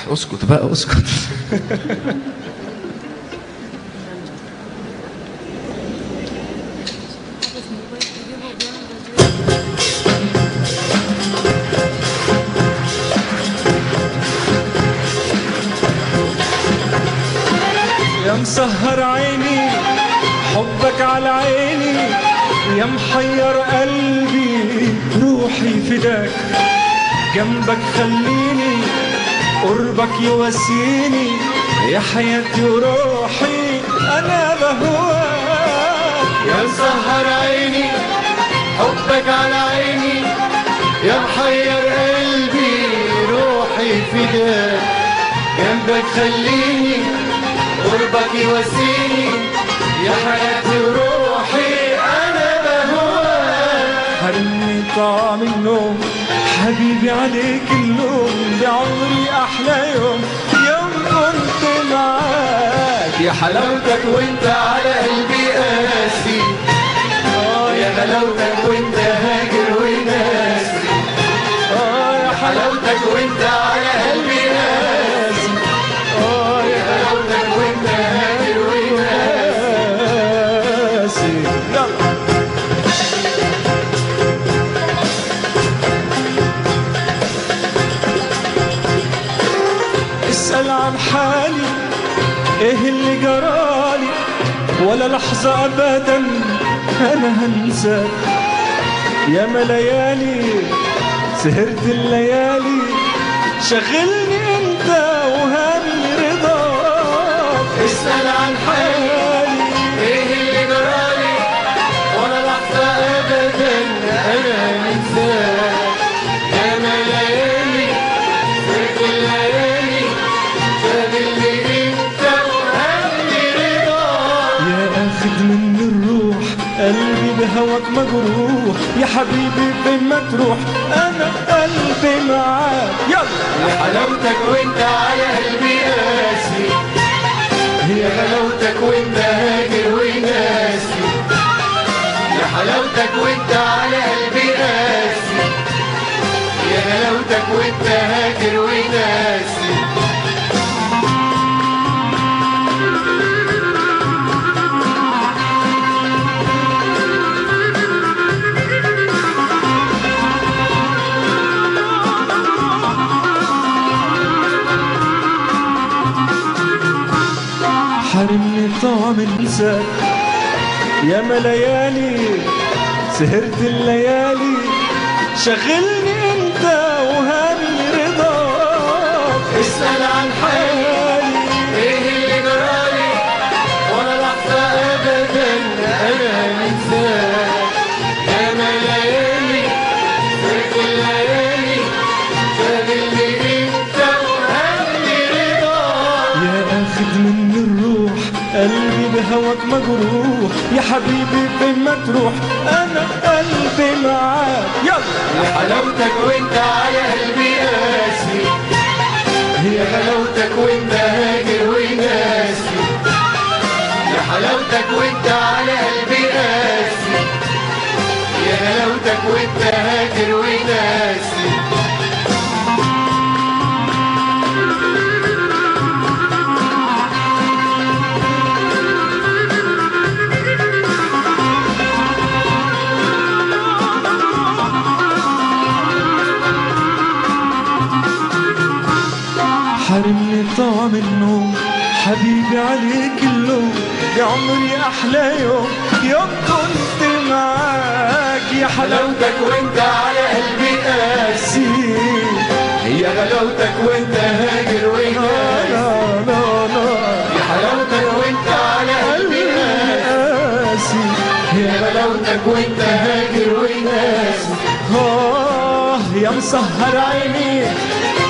اسكت بقى اسكت يا مسهر عيني حبك على عيني يا محير قلبي روحي فداك جنبك خليني قربك يواسيني يا حياتي وروحي انا بهواك يا مسهر عيني حبك على عيني يا محير قلبي روحي فداك جنبك خليني قربك يواسيني يا حياتي وروحي انا بهواك حرمني طعم النوم حبيبي عليك اللوم بعمري احلى يوم يوم كنت معاك يا حلاوتك وانت على قلبي قاسي اه يا غلاوتك وانت هاجر وناسي اه يا حلاوتك وانت على قلبي قاسي اه يا غلاوتك وانت هاجر وناسي حاسي يلا اسأل عن حالي ايه اللي جرالي ولا لحظة ابدا انا هنساك يا ما ليالي سهرت الليالي شغلني انت وهمي رضاك اسأل عن حالي ايه اللي جرالي ولا لحظة ابدا انا انساك يا ما ليالي سهرت الليالي شاغلني انت وهمي رضاك يا اخد من الروح قلبي بهواك مجروح يا حبيبي فين ما تروح انا قلبي معاك يلا يا حلاوتك وانت على قلبي قاسي يا غلاوتك وانت هاجر وناسي يا حلاوتك وانت على قلبي قاسي يا غلاوتك وانت هاجر وناسي حرمني طعم النساء يا ما ليالي سهرت الليالي شغلني انت وهمي رضاك اسأل عن حالي ايه اللي جرالي ولا لحظة ابدا انا انساك يا ما ليالي سهرت الليالي شاغلني انت وهمي رضاك يا اخد من الروح قلبي بهواك مجروح يا حبيبي فين ما تروح انا قلبي معاك يلا يا حلاوتك وانت على قلبي قاسي يا غلاوتك وانت هاجر وناسي يا حلاوتك وانت على قلبي قاسي يا غلاوتك وانت هاجر وناسي حرمني طعم النوم حبيبي عليك اللوم بعمري احلى يوم يوم كنت معاك يا حلاوتك وانت على قلبي قاسي حلاوتي يا غلاوتك وانت هاجر لا وناسي لا لا لا يا حلاوتك وانت على قلبي قاسي قاسي يا غلاوتك وانت هاجر وناسي آه يا مسهر عيني